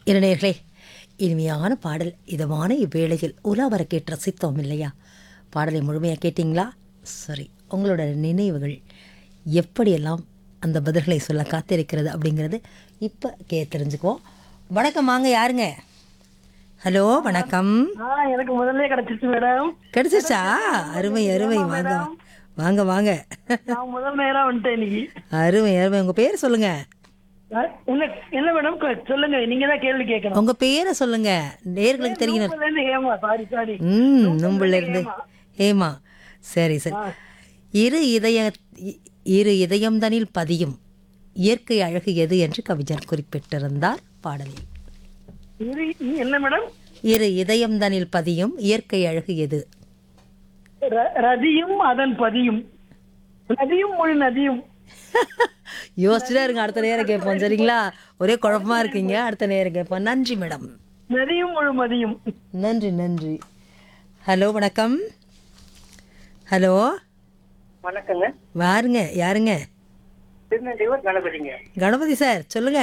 இளைஞர்களே இனிமையான பாடல் இதமான இவ்வேளையில் உலாவர கேட்டு ரசித்தோம் இல்லையா பாடலை முழுமையாக கேட்டிங்களா சரி உங்களோட நினைவுகள் எப்படியெல்லாம் அந்த பதில்களை சொல்ல காத்திருக்கிறது அப்படிங்கிறது இப்போ கே தெரிஞ்சுக்குவோம் வணக்கம் வாங்க யாருங்க ஹலோ வணக்கம் ஆ எனக்கு முதல்ல கிடைச்சிச்சு மேடம் கிடைச்சிச்சா அருமை அருமை வாங்க வாங்க வாங்க நான் முதல் நேரம் வந்துட்டேன் இன்னைக்கு அருமை அருமை உங்கள் பேர் சொல்லுங்கள் ஆ, என்ன என்ன மேடம் கொ- சொல்லுங்க நீங்க தான் கேள்வி கேட்கணும் உங்கள் பேரை சொல்லுங்கள் நேர்களுக்கு தெரியணும் நூம்புல இருந்து ஹேமா சாரி சாரி ம் நும்புல இருந்து ஏமா சரி சரி இரு இதய இ- இரு இதயம்தனில் பதியும் இயற்கை அழகு எது என்று கவிஞர் குறிப்பிட்டிருந்தார் பாடலில் இது இ- என்ன மேடம் இரு இதயம்தனில் பதியும் இயற்கை அழகு எது ர- ரதியும் அதன் பதியும் நதியும் மொழி நதியும் யோசிச்சுட்டே இருங்க அடுத்த நேரம் கேட்போம் சரிங்களா ஒரே குழப்பமா இருக்கீங்க அடுத்த நேரம் கேட்போம் நன்றி மேடம் நதியும் முழு மதியும் நன்றி நன்றி ஹலோ வணக்கம் ஹலோ வணக்கங்க வாருங்க யாருங்க திருநெல்வேலூர் கணபதிங்க கணபதி சார் சொல்லுங்க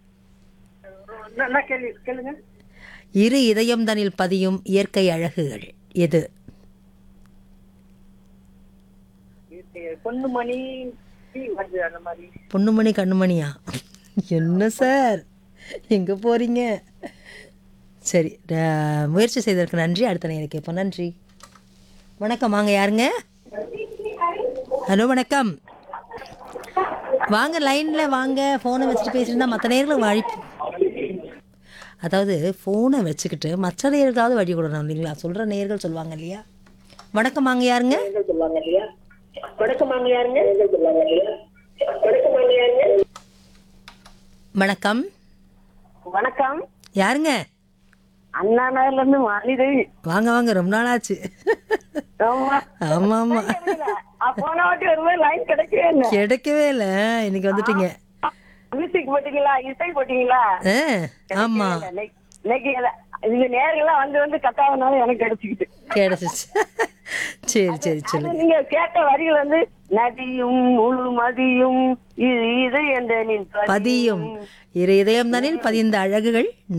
என்ன கேள்வி கேளுங்க இரு இதயம் தனில் பதியும் இயற்கை அழகுகள் எது பொண்ணு மணி வருது அந்த மாதிரி பொண்ணுமணி கண்ணுமணியா என்ன சார் எங்கே போறீங்க சரி அஹ், முயற்சி செய்ததற்கு நன்றி அடுத்த நேரம் கேட்போம் நன்றி வணக்கம் வாங்க யாருங்க ஹலோ வணக்கம் வாங்க லைனில் வாங்க ஃபோனை வச்சுட்டு பேசிட்டு மற்ற நேரில் வழி அதாவது ஃபோனை வச்சுக்கிட்டு மற்ற நேர்களுக்காவது வழி கொடுக்கணும் இல்லைங்களா சொல்கிற நேர்கள் சொல்லுவாங்க இல்லையா வணக்கம் வாங்க யாருங்க வணக்கம் யாருங்க வணக்கம் வணக்கம் யாருங்க அண்ணா நகர்ல இருந்து மாலிதேவி வாங்க வாங்க ரொம்ப நாள் ஆச்சு ஆமா ஆமா ஆமா போன வாட்டி வரும்போது லைன் கிடைக்கவே இல்லை கிடைக்கவே இல்லை இன்னைக்கு வந்துட்டீங்க மியூசிக் போட்டீங்களா இசை போட்டீங்களா ஆ, ஆமா இன்னைக்கு- இன்னைக்கு இல்ல. இது நேர்கள்லாம் வந்து வந்து கத்தாவனால எனக்கு கிடைச்சிக்கிட்டு கிடைச்சிச்சு சரி சரி சொல்லு ஆனா நீங்க கேட்ட வரிகள் வந்து நதியும் முழு மதியும் இது இது என்ற நின் பதியும் இரு இதயம் தானில் பதிந்த அழகுகள்